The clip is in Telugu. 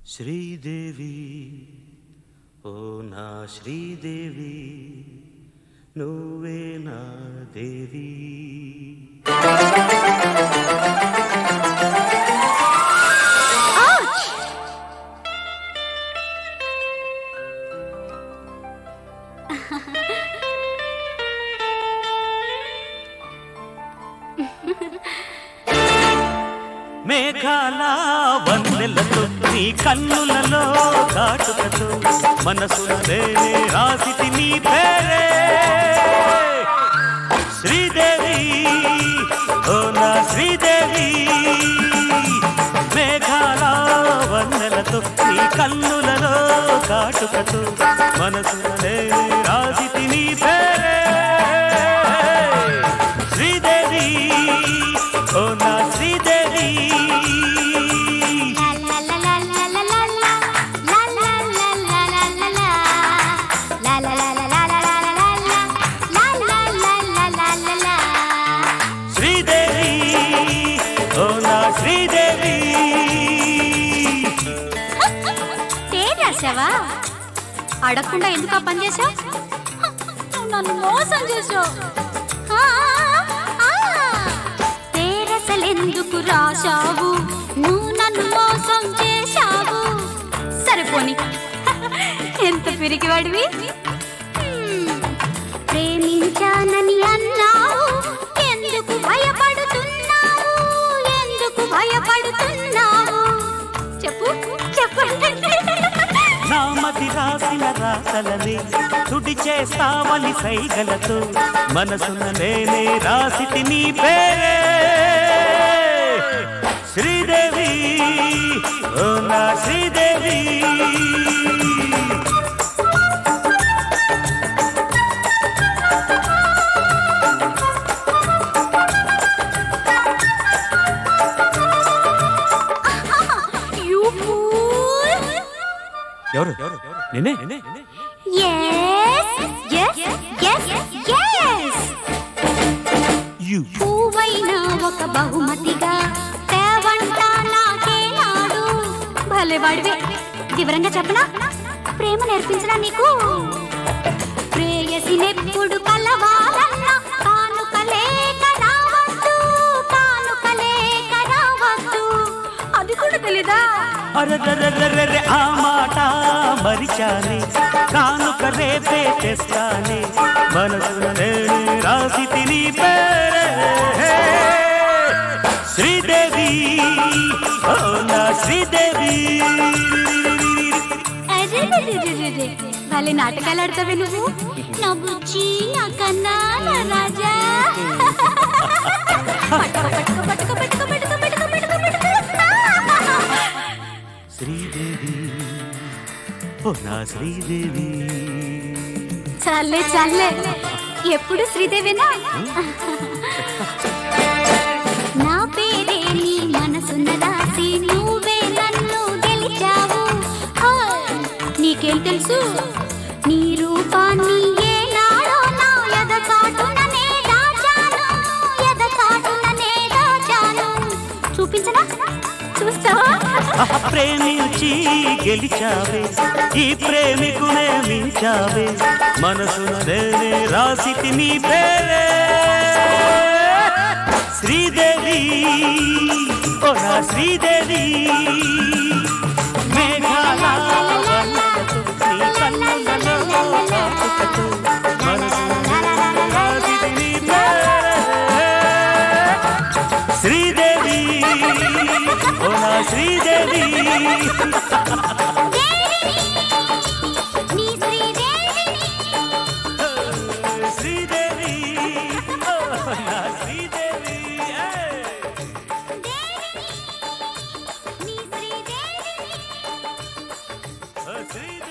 శ్రీదేవి ఓ నా శ్రీదేవి నువ్వే నా దేవి మేఘాల వన్నెలతో నీ కన్నులలో కాటుకతో మనసులే రాసితి నీ పేరే శ్రీదేవి ఓ నా శ్రీదేవి మేఘాల వన్నెలతో నీ కన్నులలో కాటుకతో మనసులే రాసితి నీ పేరే శ్రీదేవి ఓ నా శ్రీదేవి శ్రీదేవి ఓ నా శ్రీదేవి రాసావా అడగకుండా ఎందుకు ఆ పని చేసావు నన్ను మోసం చేసావు పేరసలెందుకు రాశావు నువ్వు నన్ను మోసం చేశావు సరిపోని ఎంత పిరికివాడివి హ్మ్. ప్రేమించానని అన్నావు ఎందుకు భయపడుతున్నావు ఎందుకు భయపడుతున్నావు చెప్పు చెప్పండి నామతి రాసిన రాతలని తుడి చేస్తామని సైగలతో మనసున నేనే రాసితి నీ పేరే శ్రీదేవి ఓ నా శ్రీదేవి You fool! ఎవరు నేనే Yes, yes, yes, yes! యు పువ్వైన ఒక బహుమతిగా తేవంట నాకేనాడు భలే వాడివే వివరంగా చెప్పనా ప్రేమ నేర్పించడా నీకు ప్రేయసినెప్పుడు కలవాలన్నా కానుకలేక రావద్దు కానుకలేక రావద్దు అది కూడా తెలీదా అరరరరరరె ఆ మాట మరిచానే కానుక రేపే తెస్తానే మనసున నేనే రాసి తిని పేరే శ్రీదేవి ఓ నా శ్రీదేవి అరెరెరెరెరెరె. భలే నాటకాలు ఆడతావే నువ్వు నా బుజ్జి నా కన్నా నా రాజా పట్టుకో, పట్టుకో, పట్టుకో, పట్టుకో, పట్టుకో, పట్టుకో, పట్టుకో, పట్టుకో. శ్రీదేవి ఓ నా శ్రీదేవి చాలే చాలే ఎప్పుడు శ్రీదేవినా నా పేరే నీ మనసున్న రాసి నువ్వే నన్ను గెలిచావు ఆ, నీకేం తెలుసు నీ రూపాన్ని ఏనాడో నా ఎద చాటుననే దాచాను ఎద చాటుననే దాచాను చూపించనా చూస్తావా ఆహా, ప్రేమించి గెలిచావే ఈ ప్రేమికునే మించావే మనసున నేనే రాసి తిని పేరే శ్రీదేవి ఓ నా శ్రీదేవి మేఘాల వన్నెలతో నీ కన్నులలో కాటుకతో మనసున నేనే రాసి తిని పేరే శ్రీదేవి ఓ నా శ్రీదేవి నీ శ్రీదేవిని శ్రీదేవి ఓ నా శ్రీదేవి ఏయ్. నీ శ్రీదేవిని ఓ శ్రీదేవి